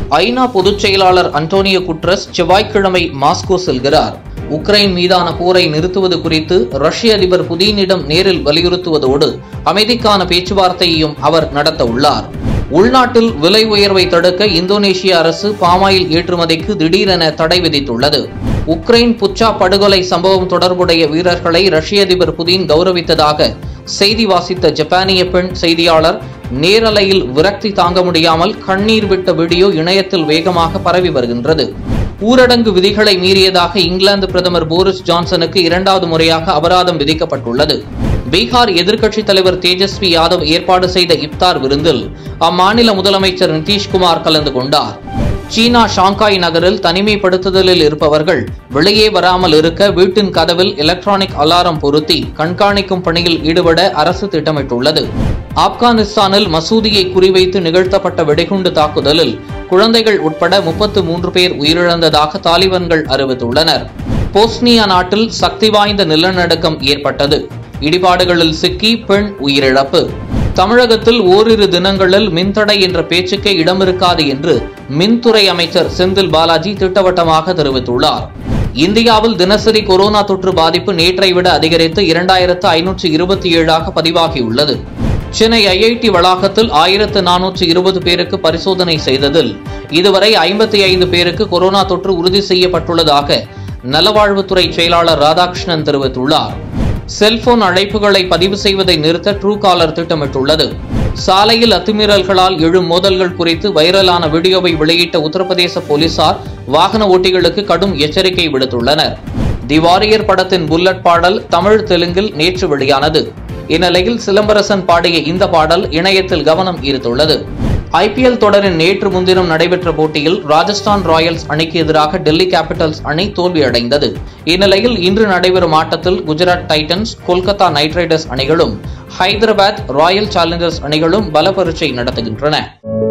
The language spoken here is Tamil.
ஐநா பொதுச் செயலாளர் அன்டோனியோ குட்ரஸ் செவ்வாய்க்கிழமை மாஸ்கோ செல்கிறார் உக்ரைன் மீதான போரை நிறுத்துவது குறித்து ரஷ்ய அதிபர் புதினிடம் நேரில் வலியுறுத்துவதோடு அமைதிக்கான பேச்சுவார்த்தையையும் அவர் நடத்த உள்ளார் உள்நாட்டில் விலை உயர்வை தடுக்க இந்தோனேஷிய அரசு பாமாயில் ஏற்றுமதிக்கு திடீரென தடை விதித்துள்ளது உக்ரைன் புச்சா படுகொலை சம்பவம் தொடர்புடைய வீரர்களை ரஷ்ய அதிபர் புதின் கௌரவித்ததாக செய்தி வாசித்த ஜப்பானிய பெண் செய்தியாளர் நேரலையில் விரக்தி தாங்க முடியாமல் கண்ணீர் விட்ட வீடியோ இணையத்தில் வேகமாக பரவி வருகின்றது ஊரடங்கு விதிகளை மீறியதாக இங்கிலாந்து பிரதமர் போரிஸ் ஜான்சனுக்கு இரண்டாவது முறையாக அபராதம் விதிக்கப்பட்டுள்ளது பீகார் எதிர்க்கட்சித் தலைவர் தேஜஸ்வி யாதவ் ஏற்பாடு செய்த இப்தார் விருந்தில் அம்மாநில முதலமைச்சர் நிதிஷ்குமார் கலந்து கொண்டார் சீனா ஷாங்காய் நகரில் தனிமைப்படுத்துதலில் இருப்பவர்கள் வெளியே வராமல் இருக்க வீட்டின் கதவில் எலக்ட்ரானிக் அலாரம் பொருத்தி கண்காணிக்கும் பணியில் ஈடுபட அரசு திட்டமிட்டுள்ளது ஆப்கானிஸ்தானில் மசூதியை குறிவைத்து நிகழ்த்தப்பட்ட வெடிகுண்டு தாக்குதலில் குழந்தைகள் உட்பட முப்பத்து மூன்று பேர் உயிரிழந்ததாக தாலிபான்கள் அறிவித்துள்ளனர் போஸ்னியா நாட்டில் சக்தி வாய்ந்த நிலநடுக்கம் ஏற்பட்டது இடிபாடுகளில் சிக்கி பெண் உயிரிழப்பு தமிழகத்தில் ஓரிரு தினங்களில் மின்தடை என்ற பேச்சுக்கே இடமிருக்காது என்று மின்துறை அமைச்சர் செந்தில் பாலாஜி திட்டவட்டமாக தெரிவித்துள்ளார் இந்தியாவில் தினசரி கொரோனா தொற்று பாதிப்பு நேற்றை விட அதிகரித்து இரண்டாயிரத்து ஐநூற்று இருபத்தி ஏழாக பதிவாகியுள்ளது சென்னை ஐஐடி வளாகத்தில் ஆயிரத்து நானூற்று இருபது பேருக்கு பரிசோதனை செய்ததில் இதுவரை ஐம்பத்தி ஐந்து பேருக்கு கொரோனா தொற்று உறுதி செய்யப்பட்டுள்ளதாக நலவாழ்வுத்துறை செயலாளர் ராதாகிருஷ்ணன் தெரிவித்துள்ளார் செல்போன் அழைப்புகளை பதிவு செய்வதை நிறுத்த ட்ரூ காலர் திட்டமிட்டுள்ளது சாலையில் அத்துமீறல்களால் எழும் மோதல்கள் குறித்து வைரலான வீடியோவை வெளியிட்ட உத்தரப்பிரதேச போலீசார் வாகன ஓட்டிகளுக்கு கடும் எச்சரிக்கை விடுத்துள்ளனர் தி வாரியர் படத்தின் புல்லட் பாடல் தமிழ் தெலுங்கில் நேற்று வெளியானது இந்நிலையில் சிலம்பரசன் பாடிய இந்த பாடல் இணையத்தில் கவனம் ஈர்த்துள்ளது ஐபிஎல் தொடரின் நேற்று முன்தினம் நடைபெற்ற போட்டியில் ராஜஸ்தான் ராயல்ஸ் அணிக்கு எதிராக டெல்லி கேபிட்டல்ஸ் அணி தோல்வியடைந்தது இந்நிலையில் இன்று நடைபெறும் ஆட்டத்தில் Gujarat Titans Kolkata Knight Riders அணிகளும் ஹைதராபாத் ராயல் சேலஞ்சர்ஸ் அணிகளும் பல பரீட்சை நடத்துகின்றன